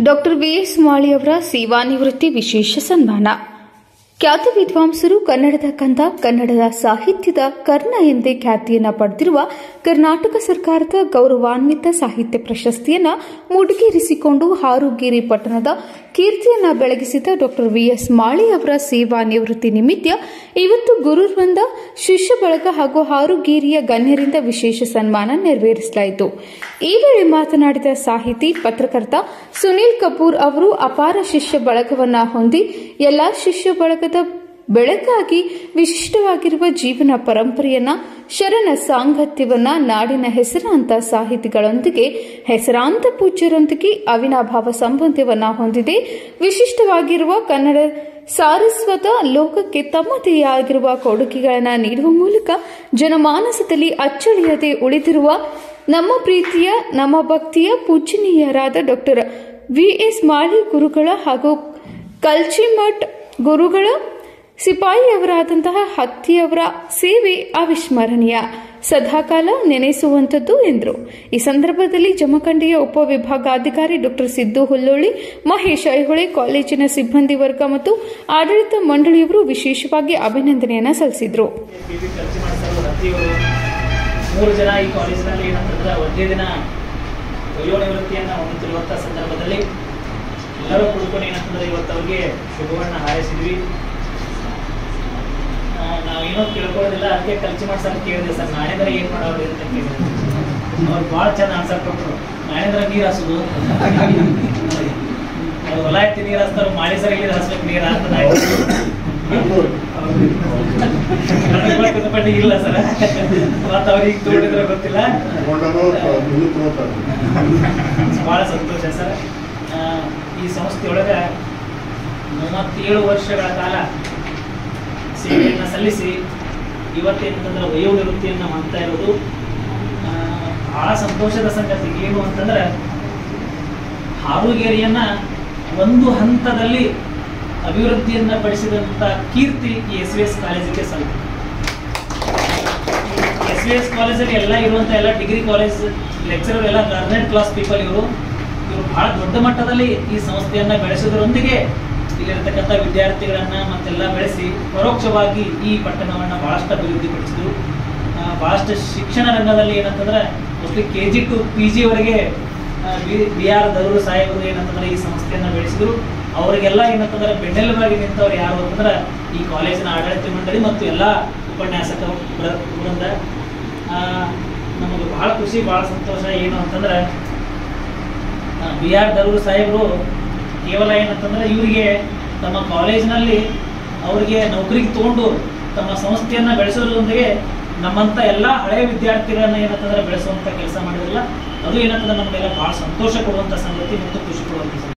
doctor VS Mali ಅವರ ಸೇವಾನಿವೃತ್ತಿ ವಿಶೇಷ ಸನ್ಮಾನ ಖ್ಯಾತ ವಿದ್ವಾಂಸರು ಕನ್ನಡದ ಕಂದ ಕನ್ನಡದ ಸಾಹಿತ್ಯದ ಕರ್ಣ ಎಂದೇ ಖ್ಯಾತಿಯನ್ನ ಪಡೆದಿರುವ ಕರ್ನಾಟಕ ಸರ್ಕಾರದ ಗೌರವಾನ್ವಿತ ಸಾಹಿತ್ಯ ಪ್ರಶಸ್ತಿಯನ್ನ ಮುಡಿಗೇರಿಸಿಕೊಂಡು ಹಾರುಗೇರಿ ಪಟ್ಟಣದ ಕೀರ್ತಿಯನ್ನ ಬೆಳಗಿಸಿದ ಡಾಕ್ಟರ್ ವಿಎಸ್ ಮಾಳಿ ಅವರ ಸೇವಾ ನಿವೃತ್ತಿ ನಿಮಿತ್ತ ಇವತ್ತು ಗುರುವೃಂದ ಶಿಷ್ಯ ಬಳಗ ಹಾಗೂ ಹಾರುಗೇರಿಯ ಗಣ್ಯರಿಂದ ವಿಶೇಷ ಸನ್ಮಾನ ನೆರವೇರಿಸಲಾಯಿತು ಈ ವೇಳೆ ಮಾತನಾಡಿದ ಸಾಹಿತಿ ಪತ್ರಕರ್ತ ಸುನೀಲ್ ಕಪೂರ್ ಅವರು ಅಪಾರ ಶಿಷ್ಯ ಬಳಗವನ್ನ ಹೊಂದಿ ಎಲ್ಲಾ ಶಿಷ್ಯ ಬಳಗದ ಬೆಳಕಾಗಿ ವಿಶಿಷ್ಟವಾಗಿರುವ ಜೀವನ ಪರಂಪರೆಯನ್ನ ಶರಣ ಸಾಂಗತ್ಯವನ್ನ ನಾಡಿನ ಹೆಸರಾಂತ ಸಾಹಿತಿಗಳೊಂದಿಗೆ ಹೆಸರಾಂತ ಪೂಜ್ಯರೊಂದಿಗೆ ಅವಿನಾಭಾವ ಸಂಬಂಧವನ್ನ ಹೊಂದಿದೆ ವಿಶಿಷ್ಟವಾಗಿರುವ ಕನ್ನಡ ಸಾರಸ್ವತ ಲೋಕಕ್ಕೆ ತಮ್ಮದೇ ಆಗಿರುವ ಕೊಡುಗೆಗಳನ್ನು ನೀಡುವ ಮೂಲಕ ಜನಮಾನಸದಲ್ಲಿ ಅಚ್ಚಳಿಯದೆ ಉಳಿದಿರುವ ನಮ್ಮ ಪ್ರೀತಿಯ ನಮ್ಮ ಭಕ್ತಿಯ ಪೂಜನೀಯರಾದ ಡಾಕ್ಟರ್ ವಿಎಸ್ ಮಾಳಿ ಗುರುಗಳ ಹಾಗೂ ಕಲ್ಚಿಮಠ್ ಗುರುಗಳ ಸಿಪಾಯಿಯವರಾದಂತಹ ಹತ್ತಿಯವರ ಸೇವೆ ಅವಿಸ್ಮರಣೀಯ ಸದಾಕಾಲ ನೆನೆಸುವಂಥದ್ದು ಎಂದರು ಈ ಸಂದರ್ಭದಲ್ಲಿ ಜಮಖಂಡಿಯ ಉಪವಿಭಾಗಾಧಿಕಾರಿ ಡಾಕ್ಟರ್ ಸಿದ್ದು ಹುಲ್ಲೋಳಿ ಮಹೇಶ್ ಐಹೊಳೆ ಕಾಲೇಜಿನ ಸಿಬ್ಬಂದಿ ವರ್ಗ ಮತ್ತು ಆಡಳಿತ ಮಂಡಳಿಯವರು ವಿಶೇಷವಾಗಿ ಅಭಿನಂದನೆಯನ್ನ ಸಲ್ಲಿಸಿದರು ಪಿ ಬಿ ಖರ್ಚು ಮಾಡಿಸಲು ಹತ್ತಿಯವರು ಮೂರು ಜನ ಈ ಕಾಲೇಜಿನಲ್ಲಿ ಏನಂತಂದ್ರೆ ಒಂದೇ ದಿನ ವಯೋ ನಿವೃತ್ತಿಯನ್ನು ಹೊಂದುತ್ತಿರುವಂಥ ಸಂದರ್ಭದಲ್ಲಿ ಎಲ್ಲರೂ ಕುಡ್ಕೊಂಡು ಏನಂತಂದ್ರೆ ಇವತ್ತು ಅವ್ರಿಗೆ ಶುಭವನ್ನು ಹಾರೈಸಿದ್ವಿ ಆ, ನಾವೇನೋ ಕೇಳ್ಕೊಳ್ಳೋದಿಲ್ಲ ಅದಕ್ಕೆ ಖರ್ಚು ಮಾಡ್ಸಕ್ಕೆ ಕೇಳಿದೆ ಸರ್ ನಾಳೆಂದ್ರೆ ಏನು ಮಾಡೋರು ಅಂತ ಕೇಳಿದೆ ಅವ್ರು ಭಾಳ ಚೆಂದ ಆನ್ಸರ್ ಕೊಟ್ಟರು ನಾಳೆಂದ್ರೆ ನೀರು ಹಸುದು ಅವ್ರು ಹೊಲ ಎತ್ತಿ ನೀರು ಹಸ್ತಾರೆ ಮಾಡಿ ಸರ್ ಇಲ್ಲಿ ಹಸ್ಬೇಕು ನೀರು ಅಂತ ನನಗೆ ಇಲ್ಲ ಸರ್ ಮತ್ತೆ ಅವ್ರಿಗೆ ತೋಡಿದ್ರೆ ಗೊತ್ತಿಲ್ಲ ಬಹಳ ಸಂತೋಷ ಸರ್ ಆ, ಈ ಸಂಸ್ಥೆಯೊಳಗೆ ಮೂವತ್ತೇಳು ವರ್ಷಗಳ ಕಾಲ ಸೇವೆಯನ್ನು ಸಲ್ಲಿಸಿ ಇವತ್ತೇನಂತಂದ್ರೆ ವಯೋನಿವೃತ್ತಿಯನ್ನು ಮಾಡ್ತಾ ಇರೋದು ಆ, ಬಹಳ ಸಂತೋಷದ ಸಂಗತಿ ಏನು ಅಂತಂದ್ರೆ ಹಾರುಗೇರಿಯನ್ನ ಒಂದು ಹಂತದಲ್ಲಿ ಅಭಿವೃದ್ಧಿಯನ್ನ ಪಡಿಸಿದಂತ ಕೀರ್ತಿ ಈ ಎಸ್ ವಿ ಎಸ್ ಕಾಲೇಜಿಗೆ ಸಲ್ಲ ಎಸ್ ವಿ ಎಸ್ ಕಾಲೇಜಲ್ಲಿ ಎಲ್ಲ ಇರುವಂತ ಎಲ್ಲ ಡಿಗ್ರಿ ಕಾಲೇಜ್ ಲೆಕ್ಚರರ್ ಎಲ್ಲ ಲರ್ನೆಡ್ ಕ್ಲಾಸ್ ಪೀಪಲ್ ಇವರು ಇವರು ಬಹಳ ದೊಡ್ಡ ಮಟ್ಟದಲ್ಲಿ ಈ ಸಂಸ್ಥೆಯನ್ನ ಬೆಳೆಸೋದ್ರೊಂದಿಗೆ ಇಲ್ಲಿರ್ತಕ್ಕಂಥ ವಿದ್ಯಾರ್ಥಿಗಳನ್ನ ಮತ್ತೆಲ್ಲ ಬೆಳೆಸಿ ಪರೋಕ್ಷವಾಗಿ ಈ ಪಟ್ಟಣವನ್ನ ಬಹಳಷ್ಟು ಅಭಿವೃದ್ಧಿ ಪಡಿಸಿದ್ರು ಆ, ಬಹಳಷ್ಟು ಶಿಕ್ಷಣ ರಂಗದಲ್ಲಿ ಏನಂತಂದ್ರೆ mostly K G to P ಜಿವರೆಗೆ ಬಿ ಆರ್ ದರೂರು ಸಾಹೇಬರು ಏನಂತಂದ್ರೆ ಈ ಸಂಸ್ಥೆಯನ್ನ ಬೆಳೆಸಿದ್ರು ಅವರಿಗೆಲ್ಲ ಏನಂತಂದ್ರೆ ಬೆನ್ನೆಲುಬಾಗಿ ನಿಂತವ್ರು ಯಾರು ಅಂತಂದ್ರೆ ಈ ಕಾಲೇಜಿನ ಆಡಳಿತ ಮಂಡಳಿ ಮತ್ತು ಎಲ್ಲ ಉಪನ್ಯಾಸಕ ವೃ- ವೃಂದ ಆ, ನಮಗೆ ಬಹಳ ಖುಷಿ ಬಹಳ ಸಂತೋಷ ಏನು ಅಂತಂದ್ರೆ ಬಿ ಆರ್ ದರೂರು ಸಾಹೇಬರು ಕೇವಲ ಏನಂತಂದ್ರೆ ಇವರಿಗೆ ತಮ್ಮ ಕಾಲೇಜಿನಲ್ಲಿ ಅವರಿಗೆ ನೌಕರಿಗೆ ತಗೊಂಡು ತಮ್ಮ ಸಂಸ್ಥೆಯನ್ನ ಬೆಳೆಸೋದ್ರೊಂದಿಗೆ ನಮ್ಮಂತ ಎಲ್ಲ ಹಳೆಯ ವಿದ್ಯಾರ್ಥಿಗಳನ್ನ ಏನಂತಂದ್ರೆ ಬೆಳೆಸುವಂತ ಕೆಲಸ ಮಾಡಿದ್ರಲ್ಲ ಅದು ಏನಂತಂದ್ರೆ ನಮಗೆಲ್ಲ ಬಹಳ ಸಂತೋಷ ಕೊಡುವಂತ ಸಂಗತಿ ಮತ್ತು ಖುಷಿ ಕೊಡುವಂತ ಸಂಗತಿ